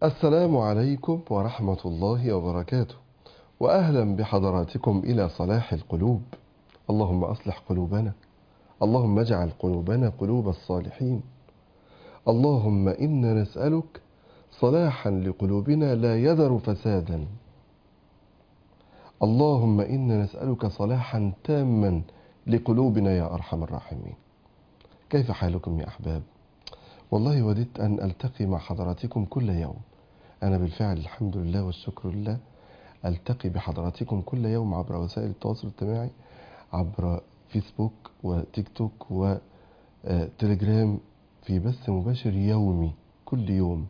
السلام عليكم ورحمة الله وبركاته وأهلا بحضراتكم إلى صلاح القلوب اللهم أصلح قلوبنا اللهم اجعل قلوبنا قلوب الصالحين اللهم إنا نسألك صلاحا لقلوبنا لا يذر فسادا اللهم إنا نسألك صلاحا تاما لقلوبنا يا أرحم الراحمين كيف حالكم يا أحباب والله وددت أن ألتقي مع حضراتكم كل يوم أنا بالفعل الحمد لله والشكر لله ألتقي بحضراتكم كل يوم عبر وسائل التواصل الاجتماعي عبر فيسبوك وتيك توك وتليجرام في بث مباشر يومي كل يوم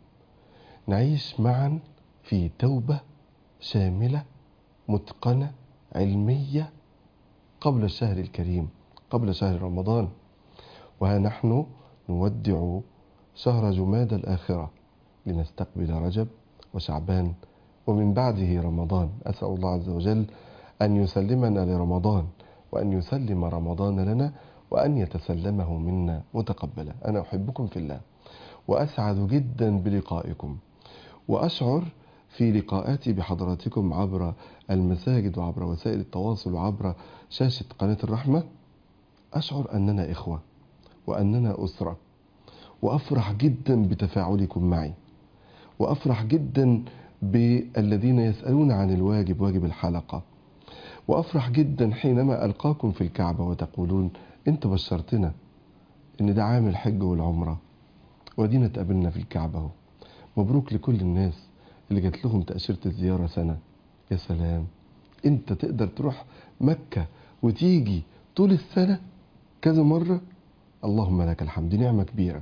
نعيش معا في توبة شاملة متقنة علمية قبل الشهر الكريم قبل شهر رمضان وها نحن نودع شهر جماد الآخرة لنستقبل رجب وشعبان ومن بعده رمضان أسأل الله عز وجل أن يسلمنا لرمضان وأن يسلم رمضان لنا وأن يتسلمه منا متقبلا أنا أحبكم في الله وأسعد جدا بلقائكم وأشعر في لقاءاتي بحضراتكم عبر المساجد وعبر وسائل التواصل وعبر شاشة قناة الرحمة أشعر أننا إخوة وأننا أسرة وأفرح جدا بتفاعلكم معي وأفرح جدا بالذين يسألون عن الواجب واجب الحلقة وأفرح جدا حينما ألقاكم في الكعبة وتقولون أنت بشرتنا إن ده عام الحج والعمرة ودينا اتقابلنا في الكعبة اهو مبروك لكل الناس اللي جات لهم تأشيرة الزيارة سنة يا سلام أنت تقدر تروح مكة وتيجي طول السنة كذا مرة اللهم لك الحمد نعمة كبيرة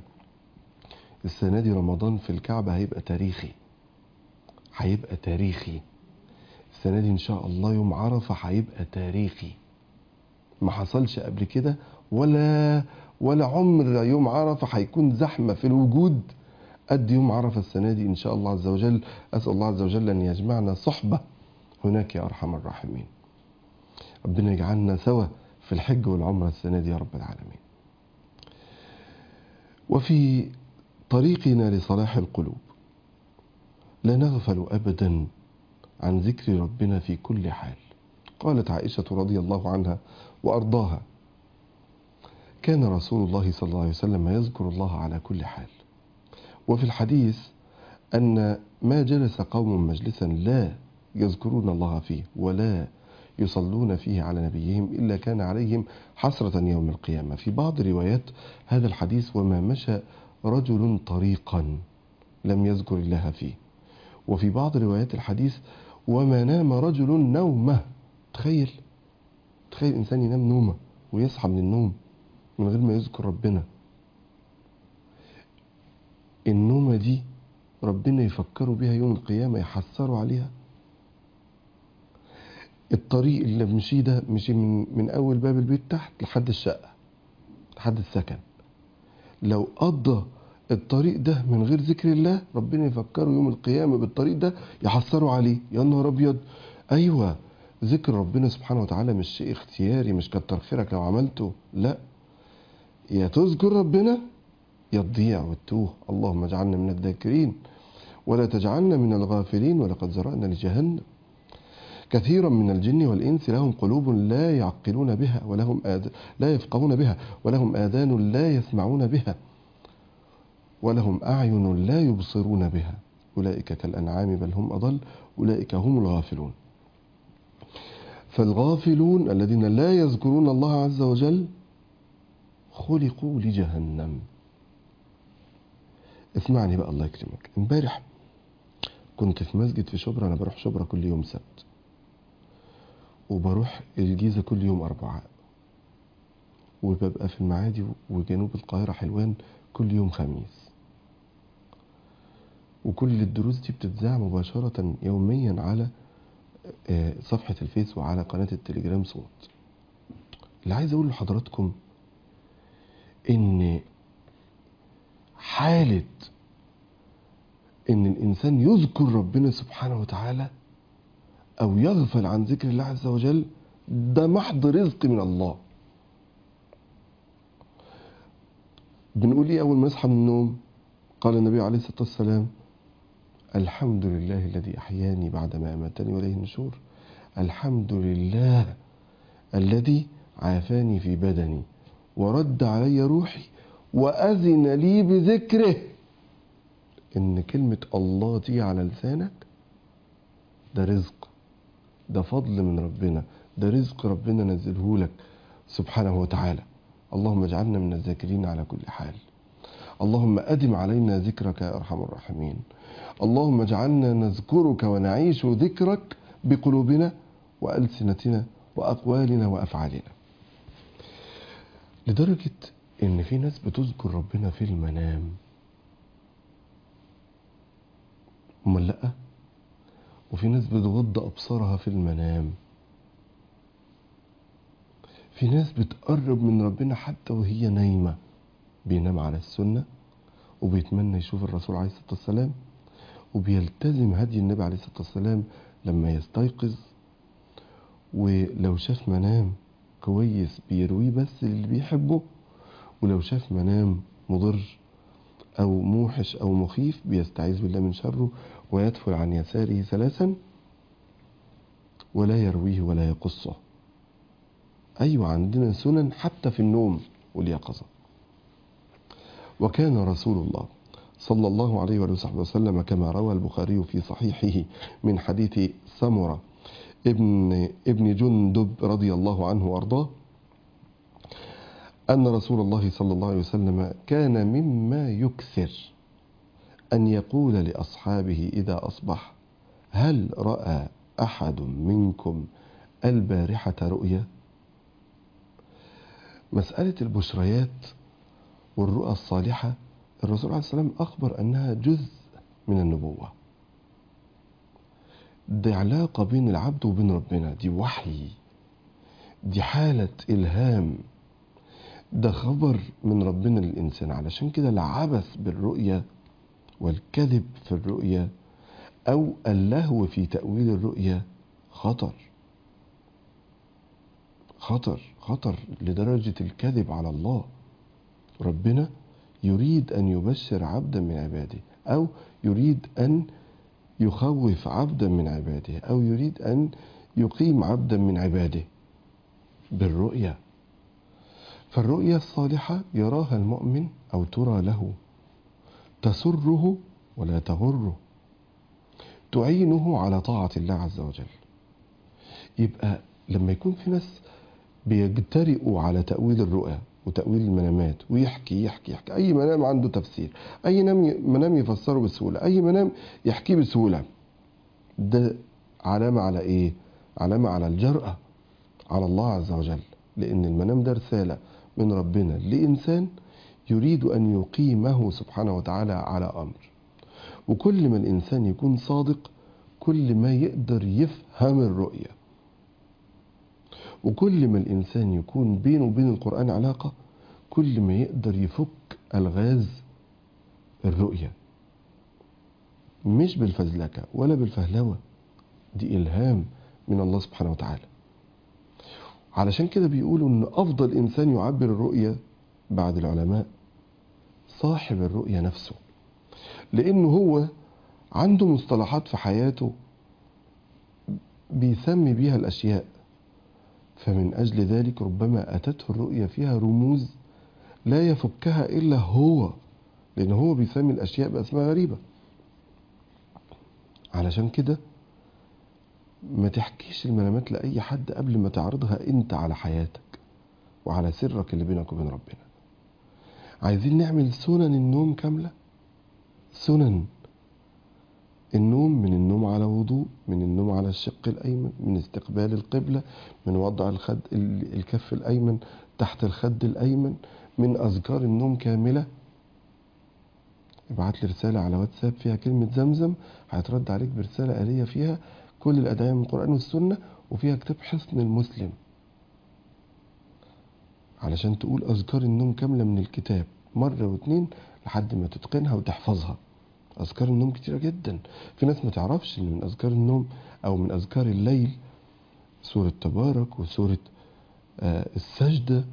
السنة دي رمضان في الكعبة هيبقى تاريخي هيبقى تاريخي السنة دي إن شاء الله يوم عرفة هيبقى تاريخي ما حصلش قبل كده ولا ولا عمر يوم عرفة هيكون زحمة في الوجود قد يوم عرفة السنة دي إن شاء الله عز وجل أسأل الله عز وجل أن يجمعنا صحبة هناك يا أرحم الراحمين ربنا يجعلنا سوا في الحج والعمرة السنة دي يا رب العالمين وفي طريقنا لصلاح القلوب لا نغفل أبدا عن ذكر ربنا في كل حال قالت عائشة رضي الله عنها وأرضاها كان رسول الله صلى الله عليه وسلم يذكر الله على كل حال وفي الحديث أن ما جلس قوم مجلسا لا يذكرون الله فيه ولا يصلون فيه على نبيهم إلا كان عليهم حسرة يوم القيامة في بعض روايات هذا الحديث وما مشى رجل طريقا لم يذكر الله فيه وفي بعض روايات الحديث وما نام رجل نومه تخيل تخيل إنسان ينام نومه ويصحى من النوم من غير ما يذكر ربنا النومة دي ربنا يفكروا بها يوم القيامة يحسروا عليها الطريق اللي مشي ده مشي من, من أول باب البيت تحت لحد الشقة لحد السكن لو قضى الطريق ده من غير ذكر الله ربنا يفكره يوم القيامة بالطريق ده يحسروا عليه يا نهار أبيض أيوة ذكر ربنا سبحانه وتعالى مش شيء اختياري مش كتر خيرك لو عملته لا يا تذكر ربنا يا تضيع وتتوه اللهم اجعلنا من الذاكرين ولا تجعلنا من الغافلين ولقد زرعنا لجهنم كثيرا من الجن والإنس لهم قلوب لا يعقلون بها ولهم آد... لا يفقهون بها ولهم آذان لا يسمعون بها ولهم أعين لا يبصرون بها أولئك كالأنعام بل هم أضل أولئك هم الغافلون فالغافلون الذين لا يذكرون الله عز وجل خلقوا لجهنم اسمعني بقى الله يكرمك امبارح كنت في مسجد في شبرا انا بروح شبرا كل يوم سبت وبروح الجيزه كل يوم اربعاء وببقى في المعادي وجنوب القاهره حلوان كل يوم خميس وكل الدروس دي بتتذاع مباشره يوميا على صفحه الفيس وعلى قناه التليجرام صوت اللي عايز اقول لحضراتكم ان حالة ان الانسان يذكر ربنا سبحانه وتعالى او يغفل عن ذكر الله عز وجل ده محض رزق من الله بنقول ايه اول ما نصحى من النوم قال النبي عليه الصلاه والسلام الحمد لله الذي أحياني بعدما أماتني وإليه النشور الحمد لله الذي عافاني في بدني ورد علي روحي وأذن لي بذكره إن كلمة الله تيجي على لسانك ده رزق ده فضل من ربنا ده رزق ربنا نزله لك سبحانه وتعالى اللهم اجعلنا من الذاكرين على كل حال اللهم أدم علينا ذكرك يا أرحم الراحمين اللهم اجعلنا نذكرك ونعيش ذكرك بقلوبنا وألسنتنا وأقوالنا وأفعالنا لدرجة إن في ناس بتذكر ربنا في المنام أمال لأ وفي ناس بتغض أبصارها في المنام في ناس بتقرب من ربنا حتى وهي نايمة بينام على السنة وبيتمنى يشوف الرسول عليه الصلاة والسلام وبيلتزم هدي النبي عليه الصلاة والسلام لما يستيقظ ولو شاف منام كويس بيرويه بس للي بيحبه ولو شاف منام مضر أو موحش أو مخيف بيستعيذ بالله من شره ويدفل عن يساره ثلاثا ولا يرويه ولا يقصه أيوة عندنا سنن حتى في النوم واليقظة وكان رسول الله صلى الله عليه وصحبه وسلم كما روى البخاري في صحيحه من حديث سمرة ابن ابن جندب رضي الله عنه وارضاه أن رسول الله صلى الله عليه وسلم كان مما يكثر أن يقول لأصحابه إذا أصبح هل رأى أحد منكم البارحة رؤيا مسألة البشريات والرؤى الصالحة الرسول عليه السلام أخبر أنها جزء من النبوة دي علاقة بين العبد وبين ربنا دي وحي دي حالة إلهام ده خبر من ربنا للإنسان علشان كده العبث بالرؤية والكذب في الرؤية أو اللهو في تأويل الرؤية خطر خطر خطر لدرجة الكذب على الله ربنا يريد أن يبشر عبدا من عباده أو يريد أن يخوف عبدا من عباده أو يريد أن يقيم عبدا من عباده بالرؤية فالرؤيا الصالحة يراها المؤمن أو ترى له تسره ولا تغره تعينه على طاعة الله عز وجل يبقى لما يكون في ناس بيجترئوا على تأويل الرؤى وتأويل المنامات ويحكي يحكي يحكي أي منام عنده تفسير أي منام يفسره بسهولة أي منام يحكيه بسهولة ده علامة على إيه؟ علامة على الجرأة على الله عز وجل لأن المنام ده رسالة من ربنا لإنسان يريد أن يقيمه سبحانه وتعالى على أمر وكل ما الإنسان يكون صادق كل ما يقدر يفهم الرؤية وكل ما الإنسان يكون بينه وبين القرآن علاقة كل ما يقدر يفك ألغاز الرؤية مش بالفزلكة ولا بالفهلوة دي إلهام من الله سبحانه وتعالى علشان كده بيقولوا ان افضل انسان يعبر الرؤية بعد العلماء صاحب الرؤية نفسه لانه هو عنده مصطلحات في حياته بيسمي بيها الاشياء فمن اجل ذلك ربما اتته الرؤية فيها رموز لا يفكها الا هو لان هو بيسمي الاشياء باسماء غريبة علشان كده ما تحكيش المنامات لأي حد قبل ما تعرضها أنت على حياتك وعلى سرك اللي بينك وبين ربنا عايزين نعمل سنن النوم كاملة سنن النوم من النوم على وضوء من النوم على الشق الأيمن من استقبال القبلة من وضع الخد الكف الأيمن تحت الخد الأيمن من أذكار النوم كاملة ابعت لي رسالة على واتساب فيها كلمة زمزم هيترد عليك برسالة آلية فيها كل الأدعية من القرآن والسنة وفيها كتاب حصن المسلم علشان تقول أذكار النوم كاملة من الكتاب مرة واتنين لحد ما تتقنها وتحفظها أذكار النوم كتيرة جدا في ناس ما تعرفش إن من أذكار النوم أو من أذكار الليل سورة تبارك وسورة آه السجدة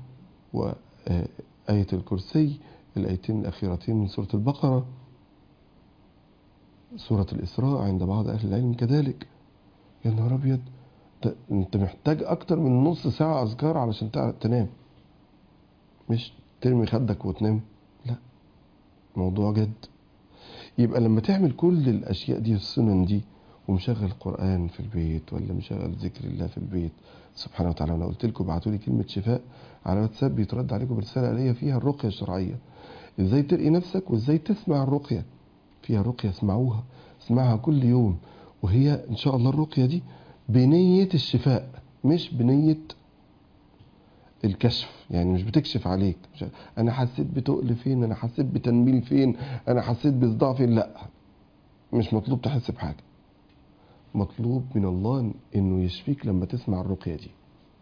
وآية الكرسي الآيتين الأخيرتين من سورة البقرة سورة الإسراء عند بعض أهل العلم كذلك يا نهار أبيض ده أنت محتاج أكتر من نص ساعة أذكار علشان تعرف تنام مش ترمي خدك وتنام لا موضوع جد يبقى لما تعمل كل الأشياء دي السنن دي ومشغل قرآن في البيت ولا مشغل ذكر الله في البيت سبحانه وتعالى أنا قلت لكم ابعتوا لي كلمة شفاء على واتساب بيترد عليكم برسالة آلية فيها الرقية الشرعية ازاي ترقي نفسك وازاي تسمع الرقية فيها رقية اسمعوها اسمعها كل يوم وهي ان شاء الله الرقية دي بنية الشفاء مش بنية الكشف يعني مش بتكشف عليك مش انا حسيت بتقل فين انا حسيت بتنميل فين انا حسيت بصداع فين لا مش مطلوب تحس بحاجة مطلوب من الله انه يشفيك لما تسمع الرقية دي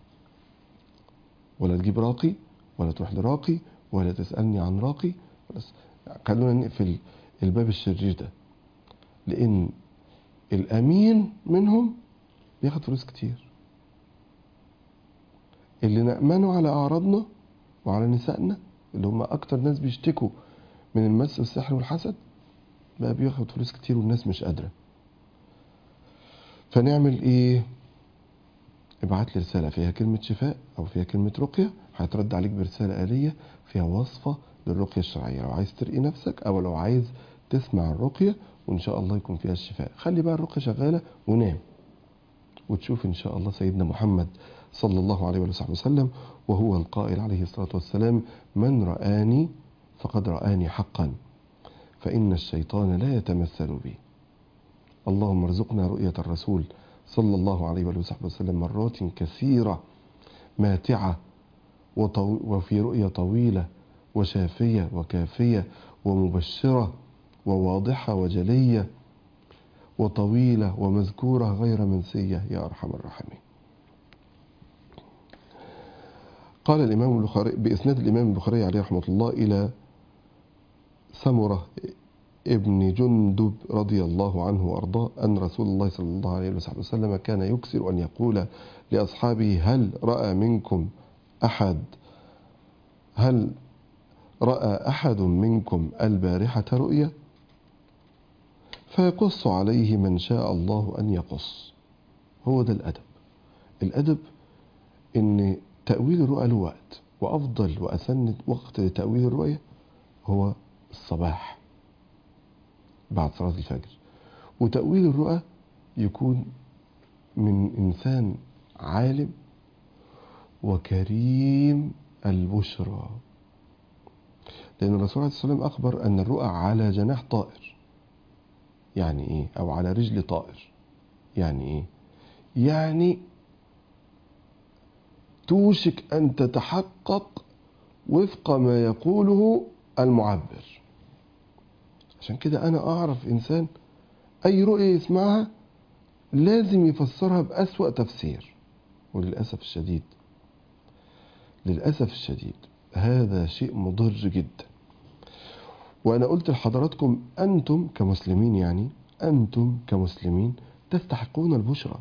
ولا تجيب راقي ولا تروح لراقي ولا تسألني عن راقي بس خلونا نقفل الباب الشرير ده لأن الأمين منهم بياخد فلوس كتير اللي نأمنه على أعراضنا وعلى نسائنا اللي هم أكتر ناس بيشتكوا من المس والسحر والحسد بقى بياخد فلوس كتير والناس مش قادرة فنعمل إيه؟ ابعت لي رسالة فيها كلمة شفاء أو فيها كلمة رقية هيترد عليك برسالة آلية فيها وصفة للرقية الشرعية لو عايز ترقي نفسك أو لو عايز تسمع الرقية وإن شاء الله يكون فيها الشفاء خلي بقى الرقية شغالة ونام وتشوف إن شاء الله سيدنا محمد صلى الله عليه وصحبه وسلم وهو القائل عليه الصلاة والسلام من رآني فقد رآني حقا فإن الشيطان لا يتمثل بي اللهم ارزقنا رؤية الرسول صلى الله عليه وصحبه وسلم مرات كثيرة ماتعة وطو... وفي رؤية طويلة وشافية وكافية ومبشرة وواضحة وجلية وطويلة ومذكورة غير منسية يا أرحم الراحمين قال الإمام البخاري بإسناد الإمام البخاري عليه رحمة الله إلى سمرة ابن جندب رضي الله عنه وأرضاه أن رسول الله صلى الله عليه وسلم كان يكثر أن يقول لأصحابه هل رأى منكم أحد هل رأى أحد منكم البارحة رؤيا فيقص عليه من شاء الله أن يقص هو ده الأدب الأدب إن تأويل الرؤى له وقت وأفضل وأسن وقت لتأويل الرؤية هو الصباح بعد صلاة الفجر وتأويل الرؤى يكون من إنسان عالم وكريم البشرى لأن الرسول عليه الصلاة والسلام أخبر أن الرؤى على جناح طائر يعني إيه أو على رجل طائر يعني إيه يعني توشك أن تتحقق وفق ما يقوله المعبر عشان كده أنا أعرف إنسان أي رؤية يسمعها لازم يفسرها بأسوأ تفسير وللأسف الشديد للأسف الشديد هذا شيء مضر جدا وأنا قلت لحضراتكم أنتم كمسلمين يعني أنتم كمسلمين تستحقون البشرى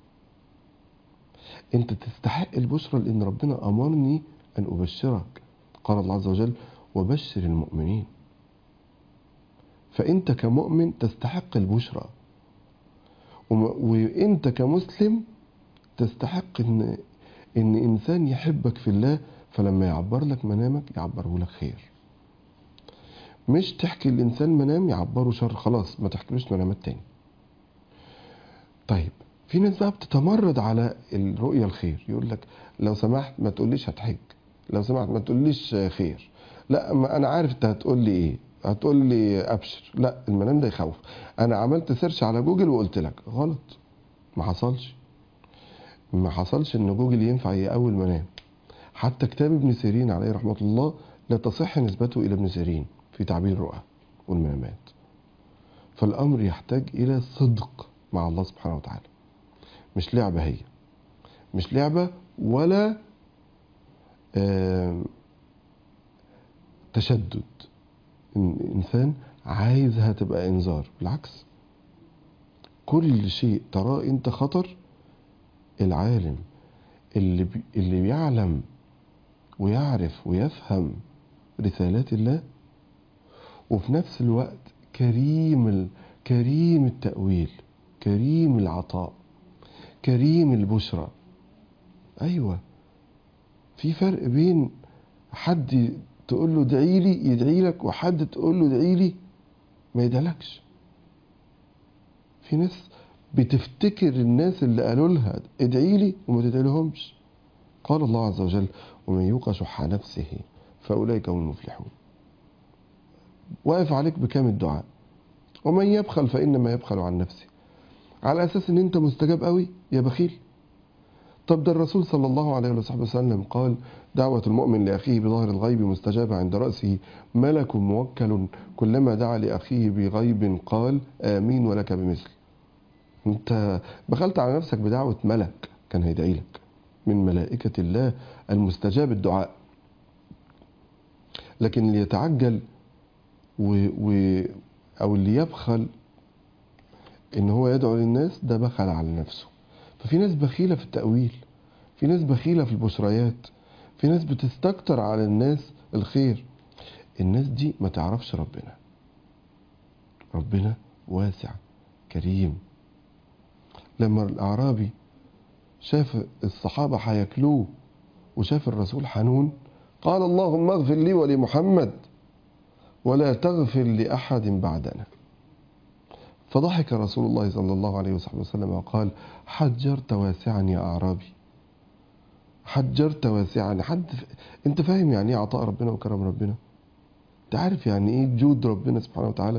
أنت تستحق البشرى لأن ربنا أمرني أن أبشرك قال الله عز وجل وبشر المؤمنين فأنت كمؤمن تستحق البشرى وأنت كمسلم تستحق إن إن إنسان يحبك في الله فلما يعبر لك منامك يعبره لك خير مش تحكي الإنسان منام يعبره شر خلاص ما تحكيلوش منامات تاني طيب في ناس بقى بتتمرد على الرؤية الخير يقول لك لو سمحت ما تقوليش هتحج لو سمحت ما تقوليش خير لا ما انا عارف انت هتقول لي ايه هتقول لي ابشر لا المنام ده يخوف انا عملت سيرش على جوجل وقلت لك غلط ما حصلش ما حصلش ان جوجل ينفع يقوي المنام حتى كتاب ابن سيرين عليه رحمة الله لا تصح نسبته إلى ابن سيرين في تعبير الرؤى والمنامات فالأمر يحتاج إلى صدق مع الله سبحانه وتعالى مش لعبة هي مش لعبة ولا تشدد إنسان عايزها تبقى إنذار بالعكس كل شيء تراه أنت خطر العالم اللي بي اللي بيعلم ويعرف ويفهم رسالات الله وفي نفس الوقت كريم كريم التأويل كريم العطاء كريم البشرى أيوة في فرق بين حد تقول له ادعي لي يدعي لك وحد تقول له ادعي لي ما يدعلكش في ناس بتفتكر الناس اللي قالوا لها ادعي لي وما تدعي لهمش قال الله عز وجل ومن يوق شح نفسه فاولئك هم المفلحون واقف عليك بكام الدعاء ومن يبخل فانما يبخل عن نفسه على اساس ان انت مستجاب قوي يا بخيل طب ده الرسول صلى الله عليه وصحبه وسلم قال دعوة المؤمن لأخيه بظاهر الغيب مستجابة عند رأسه ملك موكل كلما دعا لأخيه بغيب قال آمين ولك بمثل انت بخلت على نفسك بدعوة ملك كان هيدعي لك من ملائكة الله المستجاب الدعاء لكن اللي يتعجل و... و... أو اللي يبخل إن هو يدعو للناس ده بخل على نفسه ففي ناس بخيلة في التأويل في ناس بخيلة في البشريات في ناس بتستكتر على الناس الخير الناس دي ما تعرفش ربنا ربنا واسع كريم لما الأعرابي شاف الصحابة هياكلوه وشاف الرسول حنون قال اللهم اغفر لي ولمحمد ولا تغفر لأحد بعدنا فضحك رسول الله صلى الله عليه وسلم وقال حجرت واسعا يا أعرابي حجرت واسعا حد ف... انت فاهم يعني ايه عطاء ربنا وكرم ربنا انت عارف يعني ايه جود ربنا سبحانه وتعالى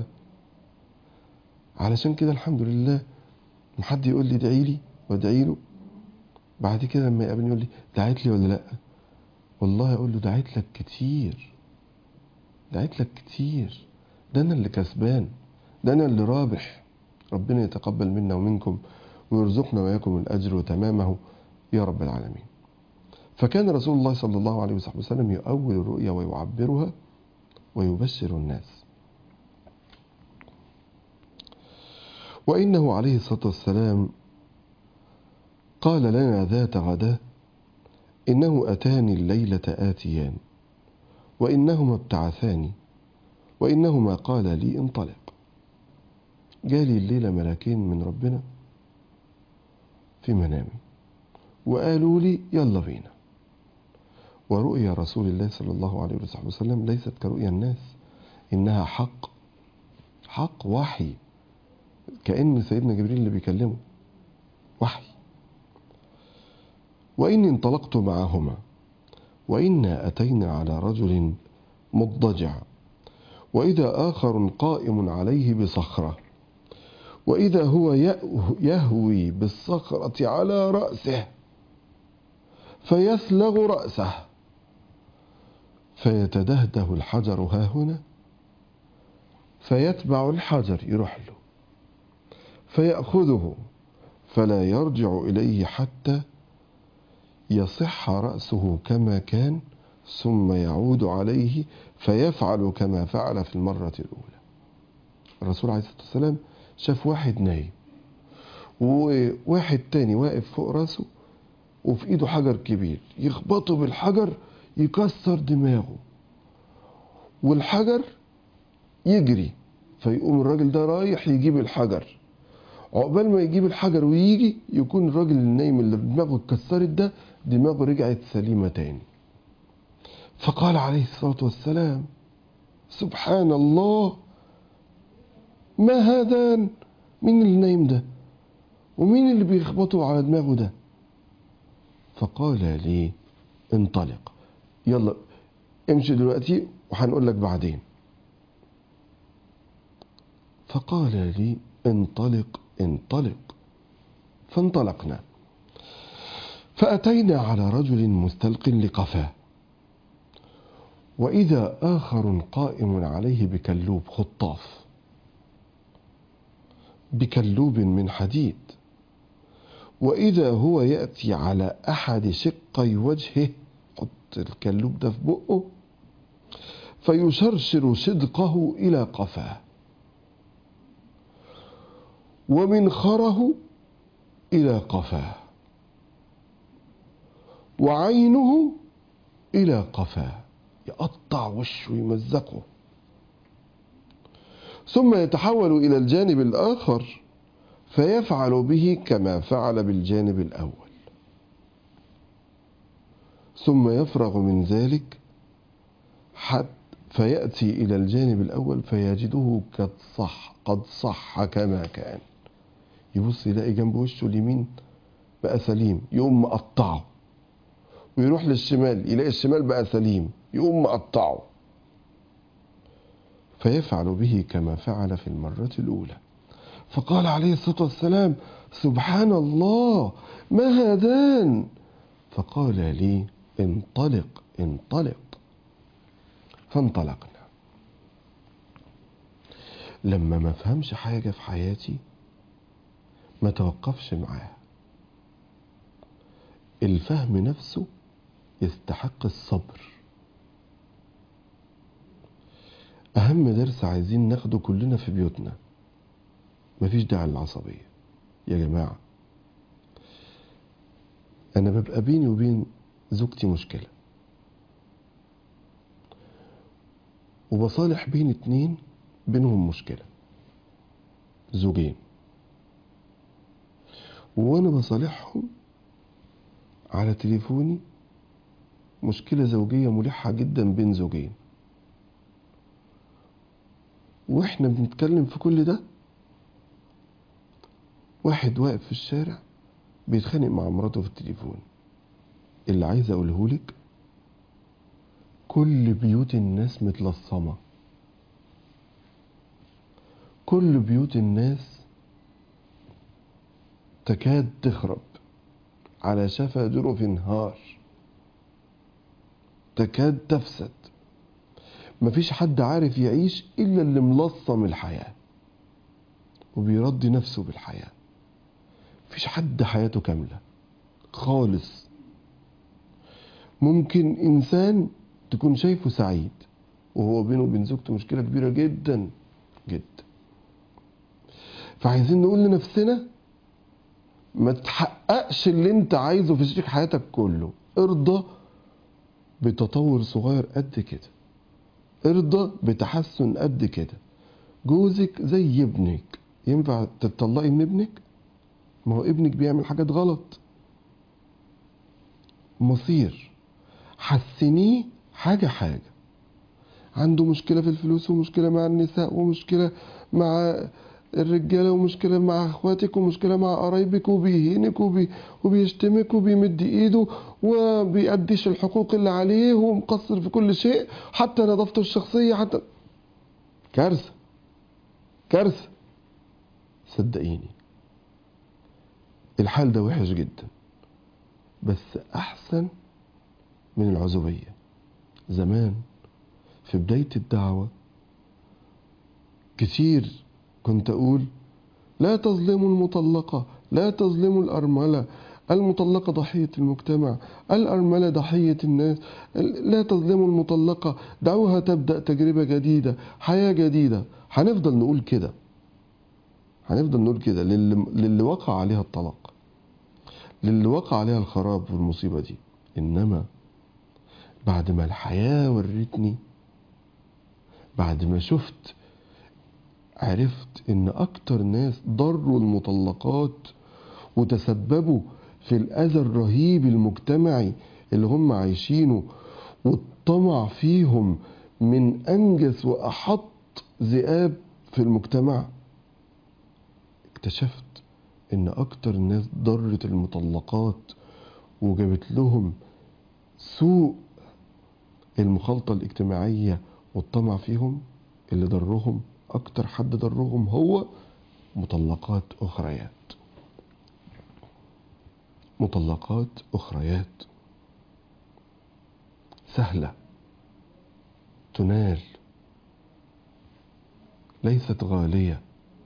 علشان كده الحمد لله لما حد يقول لي ادعي لي وادعي له بعد كده لما يقابلني يقول لي دعيت لي ولا لا والله اقول له دعيت لك كتير دعيت لك كتير ده انا اللي كسبان ده انا اللي رابح ربنا يتقبل منا ومنكم ويرزقنا واياكم الاجر وتمامه يا رب العالمين فكان رسول الله صلى الله عليه وسلم يؤول الرؤيا ويعبرها ويبشر الناس وإنه عليه الصلاة والسلام قال لنا ذات غداة إنه أتاني الليلة آتيان وإنهما ابتعثاني وإنهما قال لي انطلق جالي الليلة ملاكين من ربنا في منامي وقالوا لي يلا بينا ورؤيا رسول الله صلى الله عليه وسلم ليست كرؤيا الناس إنها حق حق وحي كأن سيدنا جبريل اللي بيكلمه وحي وإني انطلقت معهما وإنا أتينا على رجل مضجع وإذا آخر قائم عليه بصخرة وإذا هو يهوي بالصخرة على رأسه فيسلغ رأسه فيتدهده الحجر ها هنا فيتبع الحجر يروح له فيأخذه فلا يرجع إليه حتى يصح رأسه كما كان ثم يعود عليه فيفعل كما فعل في المرة الأولى الرسول عليه الصلاة والسلام شاف واحد نايم وواحد تاني واقف فوق راسه وفي ايده حجر كبير يخبطه بالحجر يكسر دماغه والحجر يجري فيقوم الراجل ده رايح يجيب الحجر عقبال ما يجيب الحجر ويجي يكون الراجل النايم اللي دماغه اتكسرت ده دماغه رجعت سليمة تاني فقال عليه الصلاة والسلام سبحان الله ما هذان مين اللي نايم ده ومين اللي بيخبطوا على دماغه ده فقال لي انطلق يلا امشي دلوقتي وهنقول لك بعدين فقال لي انطلق انطلق فانطلقنا فأتينا على رجل مستلق لقفاه وإذا آخر قائم عليه بكلوب خطاف بكلوب من حديد وإذا هو يأتي على أحد شقي وجهه حط الكلوب ده في بقه فيشرشر صدقه إلى قفاه ومنخره إلى قفاه وعينه إلى قفاه يقطع وشه ويمزقه ثم يتحول إلى الجانب الآخر فيفعل به كما فعل بالجانب الأول ثم يفرغ من ذلك حتى فيأتي إلى الجانب الأول فيجده قد صح قد صح كما كان يبص يلاقي جنب وشه اليمين بقى سليم يقوم مقطعه ويروح للشمال يلاقي الشمال بقى سليم يقوم مقطعه فيفعل به كما فعل في المرة الأولى فقال عليه الصلاة والسلام سبحان الله ما هذان فقال لي انطلق انطلق فانطلقنا لما ما فهمش حاجة في حياتي ما توقفش معاها الفهم نفسه يستحق الصبر أهم درس عايزين ناخده كلنا في بيوتنا مفيش داعي للعصبية يا جماعة أنا ببقى بيني وبين زوجتي مشكلة وبصالح بين اتنين بينهم مشكلة زوجين وأنا بصالحهم على تليفوني مشكلة زوجية ملحة جدا بين زوجين واحنا بنتكلم في كل ده واحد واقف في الشارع بيتخانق مع مراته في التليفون اللي عايز اقوله لك كل بيوت الناس متلصمه كل بيوت الناس تكاد تخرب على شفا جرف انهار تكاد تفسد مفيش حد عارف يعيش الا اللي ملصم الحياه وبيرضي نفسه بالحياه مفيش حد حياته كامله خالص ممكن انسان تكون شايفه سعيد وهو بينه وبين زوجته مشكله كبيره جدا جدا فعايزين نقول لنفسنا ما تحققش اللي انت عايزه في شريك حياتك كله ارضى بتطور صغير قد كده ارضى بتحسن قد كده جوزك زي ابنك ينفع تطلقي من ابنك ما هو ابنك بيعمل حاجات غلط مصير حسنيه حاجة حاجة عنده مشكلة في الفلوس ومشكلة مع النساء ومشكلة مع الرجالة ومشكلة مع اخواتك ومشكلة مع قرايبك وبيهينك وبي وبيشتمك وبيمد ايده وبيأديش الحقوق اللي عليه ومقصر في كل شيء حتى نظافته الشخصية حتى كارثة كارثة صدقيني الحال ده وحش جدا بس احسن من العزوبية زمان في بداية الدعوة كتير كنت أقول لا تظلموا المطلقة لا تظلموا الأرملة المطلقة ضحية المجتمع الأرملة ضحية الناس لا تظلموا المطلقة دعوها تبدأ تجربة جديدة حياة جديدة هنفضل نقول كده هنفضل نقول كده للي, للي وقع عليها الطلاق للي وقع عليها الخراب والمصيبة دي إنما بعد ما الحياة ورتني بعد ما شفت عرفت ان اكتر ناس ضروا المطلقات وتسببوا في الاذى الرهيب المجتمعي اللي هم عايشينه والطمع فيهم من انجس واحط ذئاب في المجتمع اكتشفت ان اكتر الناس ضرت المطلقات وجابت لهم سوء المخالطة الاجتماعية والطمع فيهم اللي ضرهم أكتر حد ضرهم هو مطلقات أخريات مطلقات أخريات سهلة تنال ليست غالية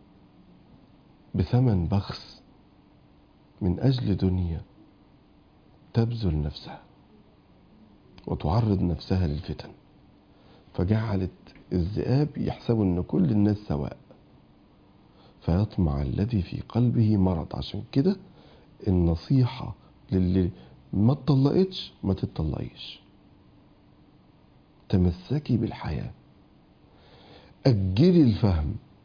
بثمن بخس من أجل دنيا تبذل نفسها وتعرض نفسها للفتن فجعلت الذئاب يحسبوا ان كل الناس سواء فيطمع الذي في قلبه مرض عشان كده النصيحة للي ما اتطلقتش ما تتطلقيش تمسكي بالحياة أجلي الفهم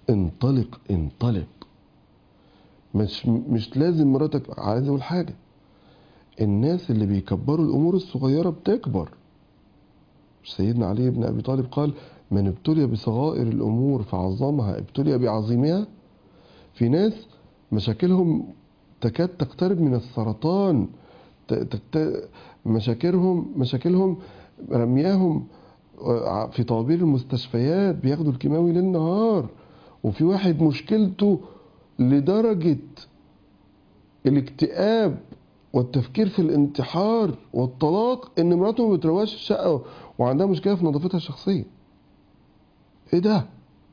انطلق انطلق مش مش لازم مراتك عايز اقول حاجه الناس اللي بيكبروا الامور الصغيره بتكبر سيدنا علي بن ابي طالب قال من ابتلي بصغائر الامور فعظمها ابتلي بعظيمها في ناس مشاكلهم تكاد تقترب من السرطان ت- تكت- مشاكلهم مشاكلهم رمياهم في طوابير المستشفيات بياخدوا الكيماوي ليل نهار وفي واحد مشكلته لدرجة الاكتئاب والتفكير في الانتحار والطلاق ان مراته ما بترواش الشقة وعندها مشكلة في نظافتها الشخصية ايه ده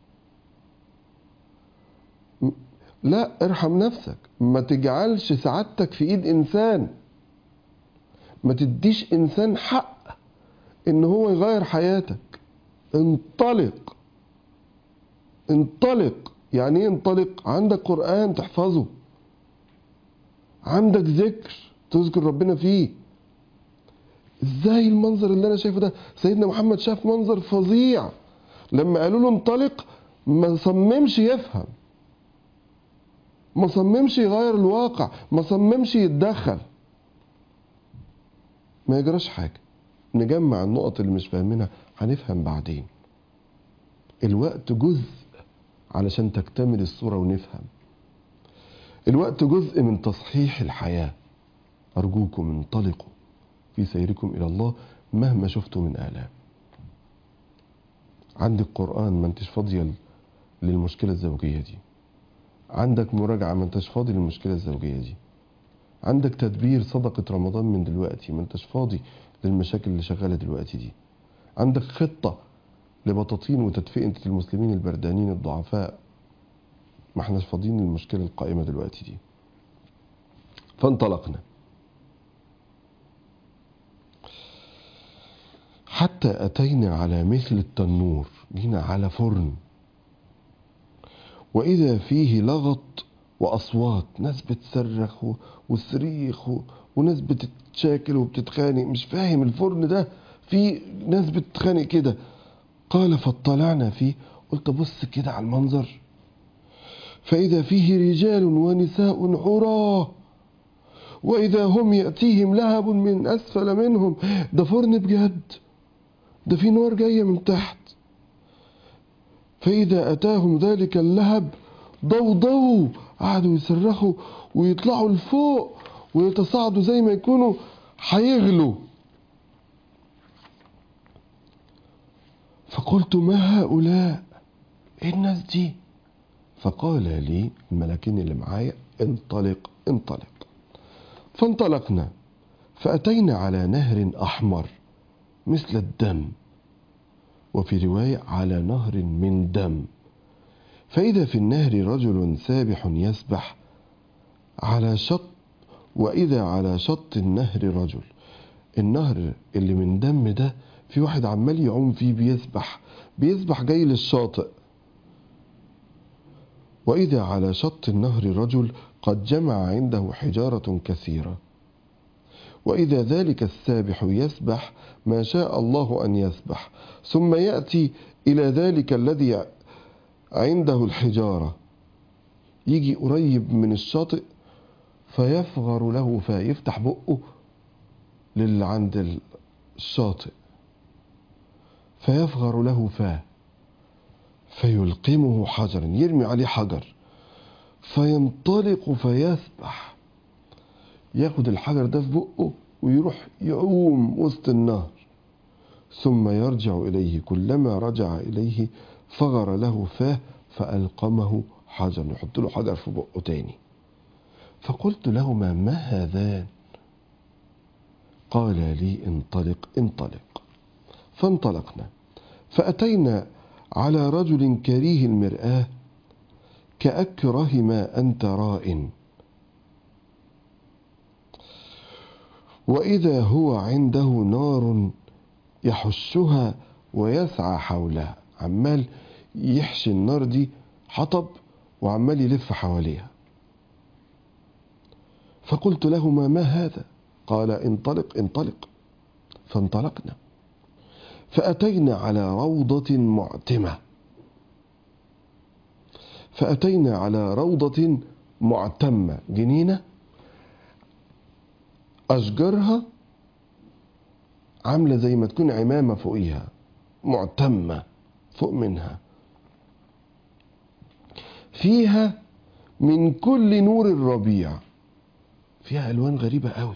م- لا ارحم نفسك ما تجعلش سعادتك في ايد انسان ما تديش انسان حق ان هو يغير حياتك انطلق انطلق يعني ايه انطلق عندك قرآن تحفظه عندك ذكر تذكر ربنا فيه ازاي المنظر اللي انا شايفه ده سيدنا محمد شاف منظر فظيع لما قالوا له انطلق ما صممش يفهم ما صممش يغير الواقع ما صممش يتدخل ما يجراش حاجة نجمع النقط اللي مش فاهمينها هنفهم بعدين الوقت جزء علشان تكتمل الصورة ونفهم الوقت جزء من تصحيح الحياة أرجوكم انطلقوا في سيركم إلى الله مهما شفتوا من آلام عندك قرآن ما انتش فاضية للمشكلة الزوجية دي عندك مراجعة ما انتش فاضي للمشكلة الزوجية دي عندك تدبير صدقة رمضان من دلوقتي ما انتش فاضي للمشاكل اللي شغالة دلوقتي دي عندك خطة لبطاطين وتدفئة المسلمين البردانين الضعفاء ما احناش فاضيين للمشكلة القائمة دلوقتي دي فانطلقنا حتى أتينا على مثل التنور جينا على فرن وإذا فيه لغط وأصوات ناس بتصرخ و- وصريخ و- وناس بتتشاكل وبتتخانق مش فاهم الفرن ده في ناس بتتخانق كده قال فاطلعنا فيه قلت بص كده على المنظر فإذا فيه رجال ونساء عراه وإذا هم يأتيهم لهب من أسفل منهم ده فرن بجد ده في نار جاية من تحت فإذا أتاهم ذلك اللهب ضوضوا قعدوا يصرخوا ويطلعوا لفوق ويتصاعدوا زي ما يكونوا هيغلوا فقلت ما هؤلاء ايه الناس دي فقال لي الملاكين اللي معايا انطلق انطلق فانطلقنا فأتينا على نهر أحمر مثل الدم وفي رواية على نهر من دم فإذا في النهر رجل سابح يسبح على شط وإذا على شط النهر رجل النهر اللي من دم ده في واحد عمال يعوم فيه بيسبح بيسبح جاي للشاطئ وإذا على شط النهر رجل قد جمع عنده حجارة كثيرة وإذا ذلك السابح يسبح ما شاء الله أن يسبح ثم يأتي إلى ذلك الذي عنده الحجارة يجي قريب من الشاطئ فيفغر له فيفتح بقه للي عند الشاطئ فيفغر له فاه فيلقمه حجرا يرمي عليه حجر فينطلق فيسبح ياخد الحجر ده في بقه ويروح يعوم وسط النهر ثم يرجع إليه كلما رجع إليه فغر له فاه فألقمه حجر يحط له حجر في بقه تاني فقلت لهما ما هذان قال لي انطلق انطلق فانطلقنا فأتينا على رجل كريه المرآة كأكره ما أنت راء وإذا هو عنده نار يحشها ويسعى حولها عمال يحشي النار دي حطب وعمال يلف حواليها فقلت لهما ما هذا قال انطلق انطلق فانطلقنا فأتينا على روضة معتمة فأتينا على روضة معتمة جنينة أشجارها عاملة زي ما تكون عمامة فوقيها معتمة فوق منها فيها من كل نور الربيع فيها ألوان غريبة قوي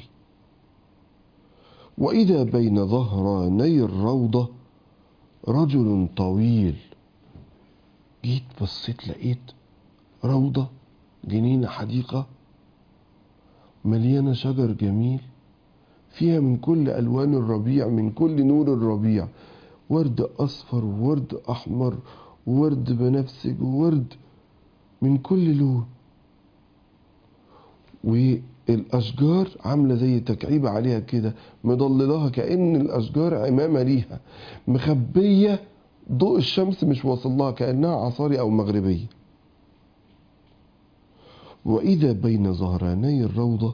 وإذا بين ظهراني الروضة رجل طويل جيت بصيت لقيت روضة جنينة حديقة مليانة شجر جميل فيها من كل ألوان الربيع من كل نور الربيع ورد أصفر وورد أحمر وورد بنفسج وورد من كل لون والأشجار عاملة زي تكعيبة عليها كده مضللاها كأن الأشجار عمامة ليها مخبية ضوء الشمس مش واصل لها كأنها عصاري أو مغربية وإذا بين ظهراني الروضة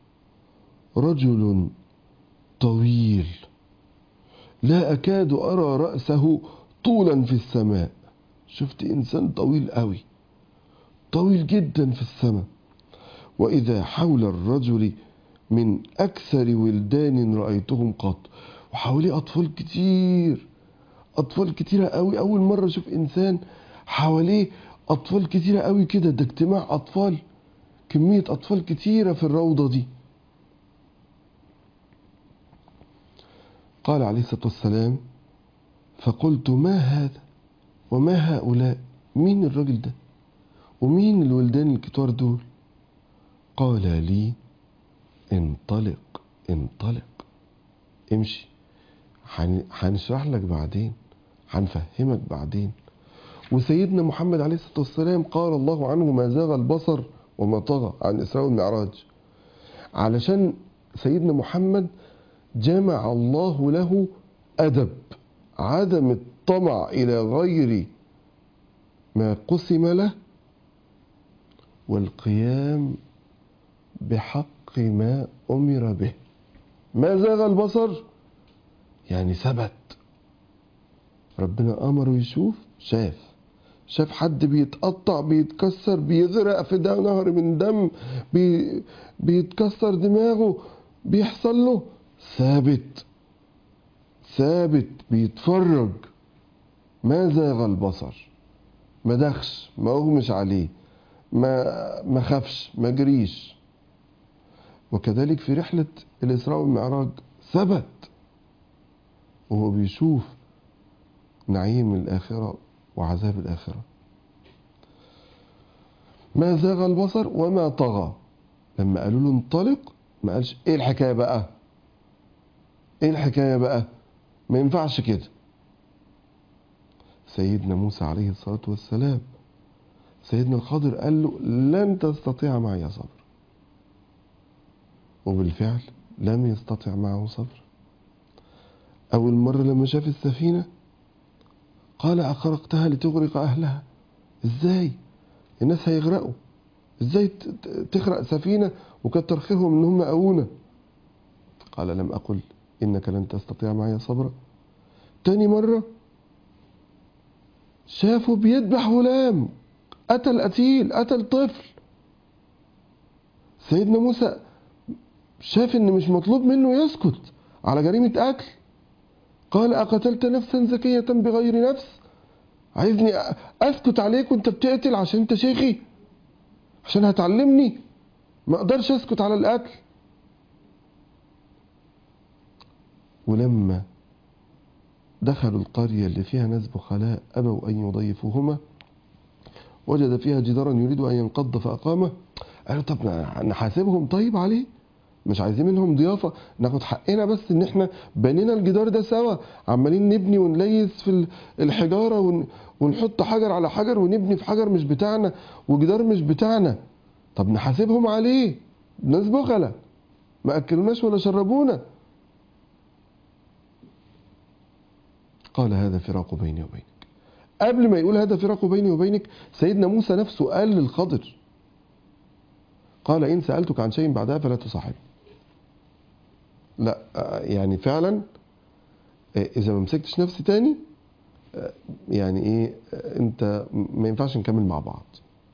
رجل طويل لا أكاد أرى رأسه طولا في السماء شفت إنسان طويل قوي طويل جدا في السماء وإذا حول الرجل من أكثر ولدان رأيتهم قط وحواليه أطفال كتير أطفال كتيرة قوي أول مرة أشوف إنسان حواليه أطفال كتيرة قوي كده ده اجتماع أطفال كمية أطفال كتيرة في الروضة دي قال عليه الصلاة والسلام فقلت ما هذا وما هؤلاء مين الراجل ده ومين الولدان الكتار دول قال لي انطلق انطلق امشي هن- هنشرح لك بعدين هنفهمك بعدين وسيدنا محمد عليه الصلاة والسلام قال الله عنه ما زاغ البصر وما طغى عن الإسراء والمعراج علشان سيدنا محمد جمع الله له أدب عدم الطمع إلى غير ما قسم له والقيام بحق ما أمر به ما زاغ البصر يعني ثبت ربنا أمره يشوف شاف شاف حد بيتقطع بيتكسر بيغرق في ده نهر من دم بي بيتكسر دماغه بيحصل له ثابت ثابت بيتفرج ما زاغ البصر ما دخش ما اغمش عليه ما ما خافش ما جريش وكذلك في رحلة الإسراء والمعراج ثبت وهو بيشوف نعيم الآخرة وعذاب الآخرة ما زاغ البصر وما طغى لما قالوا له انطلق ما قالش ايه الحكاية بقى ايه الحكاية بقى ما ينفعش كده سيدنا موسى عليه الصلاة والسلام سيدنا الخضر قال له لن تستطيع معي صبر وبالفعل لم يستطع معه صبر أول مرة لما شاف السفينة قال أخرقتها لتغرق أهلها إزاي الناس هيغرقوا إزاي ت- ت- تخرق سفينة وكتر خيرهم إن هم قوونا قال لم أقل إنك لن تستطيع معي صبرا تاني مرة شافوا بيذبح غلام قتل قتيل قتل طفل سيدنا موسى شاف ان مش مطلوب منه يسكت على جريمة قتل قال أقتلت نفسا زكية بغير نفس عايزني أ- أسكت عليك وانت بتقتل عشان انت شيخي عشان هتعلمني ما اقدرش اسكت على القتل ولما دخلوا القرية اللي فيها ناس بخلاء أبوا أن يضيفوهما وجد فيها جدارا يريد أن ينقض فأقامه قالوا طب ما نحاسبهم طيب عليه مش عايزين منهم ضيافة ناخد حقنا بس ان احنا بنينا الجدار ده سوا عمالين نبني ونليس في ال- الحجارة ون- ونحط حجر على حجر ونبني في حجر مش بتاعنا وجدار مش بتاعنا طب نحاسبهم عليه ناس بخلة ما أكلوناش ولا شربونا قال هذا فراق بيني وبينك قبل ما يقول هذا فراق بيني وبينك سيدنا موسى نفسه قال للخضر قال إن سألتك عن شيء بعدها فلا تصاحب لا آه، يعني فعلا آه، إذا ما مسكتش نفسي تاني آه، يعني إيه آه، أنت م- ما ينفعش نكمل مع بعض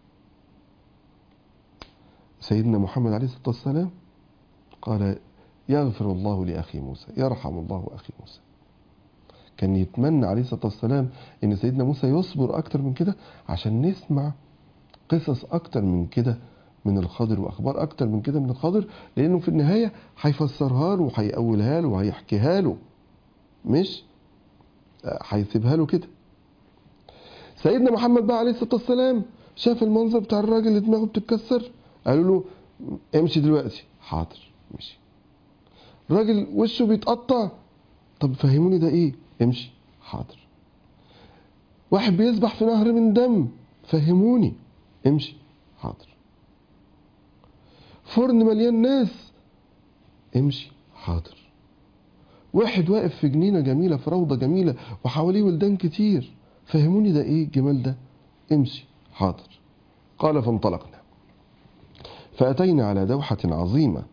سيدنا محمد عليه الصلاة والسلام قال يغفر الله لأخي موسى يرحم الله أخي موسى كان يتمنى عليه الصلاة والسلام ان سيدنا موسى يصبر اكتر من كده عشان نسمع قصص اكتر من كده من الخضر واخبار اكتر من كده من الخضر لانه في النهايه هيفسرها له وهيقولها له وهيحكيها له مش هيسيبها له كده سيدنا محمد بقى عليه الصلاه والسلام شاف المنظر بتاع الراجل اللي دماغه بتتكسر قالوا له امشي دلوقتي حاضر مشي الراجل وشه بيتقطع طب فهموني ده ايه امشي حاضر واحد بيسبح في نهر من دم فهموني امشي حاضر فرن مليان ناس امشي حاضر واحد واقف في جنينة جميلة في روضة جميلة وحواليه ولدان كتير فهموني ده ايه الجمال ده امشي حاضر قال فانطلقنا فأتينا على دوحة عظيمة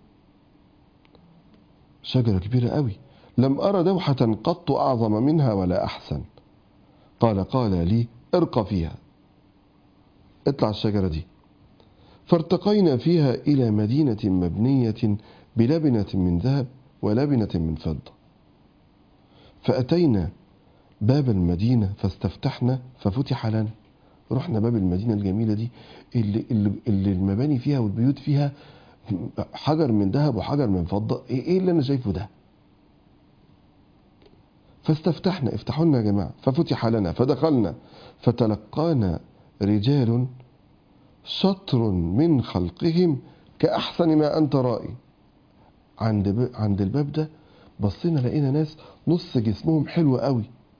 شجرة كبيرة قوي لم أرى دوحة قط أعظم منها ولا أحسن قال قال لي ارقى فيها اطلع الشجرة دي فارتقينا فيها إلى مدينة مبنية بلبنة من ذهب ولبنة من فضة فأتينا باب المدينة فاستفتحنا ففتح لنا رحنا باب المدينة الجميلة دي اللي, اللي, اللي المباني فيها والبيوت فيها حجر من ذهب وحجر من فضة ايه اللي انا شايفه ده فاستفتحنا افتحوا لنا يا جماعة ففتح لنا فدخلنا فتلقانا رجال شطر من خلقهم كأحسن ما أنت رائي عند ب... عند الباب ده بصينا لقينا ناس نص جسمهم حلو قوي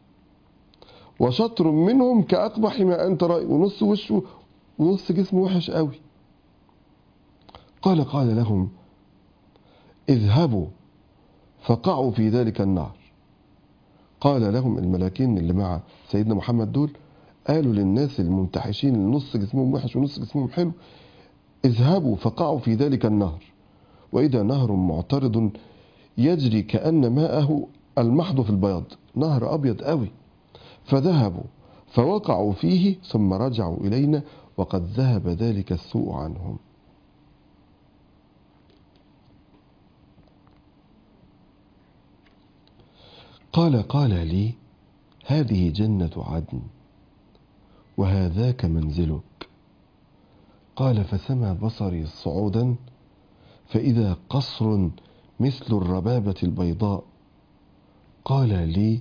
وشطر منهم كأقبح ما أنت رائي ونص وشه ونص جسمه وحش قوي قال قال لهم اذهبوا فقعوا في ذلك النهر قال لهم الملاكين اللي مع سيدنا محمد دول قالوا للناس المنتحشين اللي نص جسمهم وحش ونص جسمهم حلو اذهبوا فقعوا في ذلك النهر وإذا نهر معترض يجري كأن ماءه المحض في البياض نهر أبيض قوي فذهبوا فوقعوا فيه ثم رجعوا إلينا وقد ذهب ذلك السوء عنهم قال قال لي هذه جنة عدن وهذاك منزلك قال فسمى بصري صعودا فإذا قصر مثل الربابة البيضاء قال لي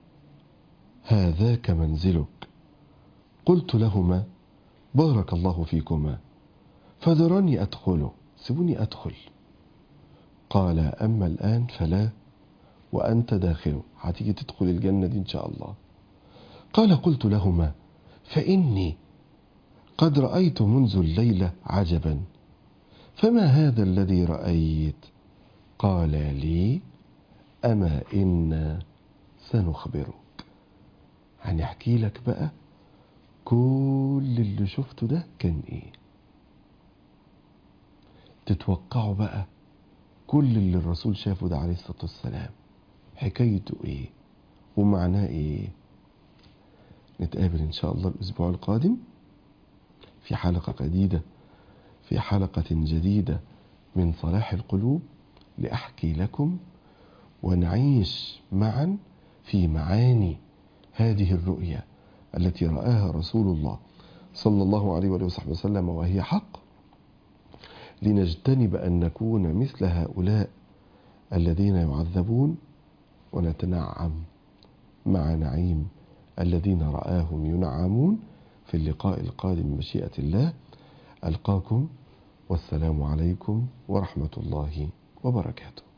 هذاك منزلك قلت لهما بارك الله فيكما فذرني أدخله سيبوني أدخل قال أما الآن فلا وأنت داخل هتيجي تدخل الجنة دي إن شاء الله قال قلت لهما فإني قد رأيت منذ الليلة عجبا فما هذا الذي رأيت قال لي أما إنا سنخبرك هنحكي لك بقى كل اللي شفته ده كان ايه تتوقعوا بقى كل اللي الرسول شافه ده عليه الصلاة والسلام حكايته ايه ومعناه ايه نتقابل ان شاء الله الاسبوع القادم في حلقة جديدة في حلقة جديدة من صلاح القلوب لأحكي لكم ونعيش معا في معاني هذه الرؤيا التي رآها رسول الله صلى الله عليه وآله وصحبه وسلم وهي حق لنجتنب أن نكون مثل هؤلاء الذين يعذبون ونتنعم مع نعيم الذين رآهم ينعمون في اللقاء القادم مشيئة الله ألقاكم والسلام عليكم ورحمة الله وبركاته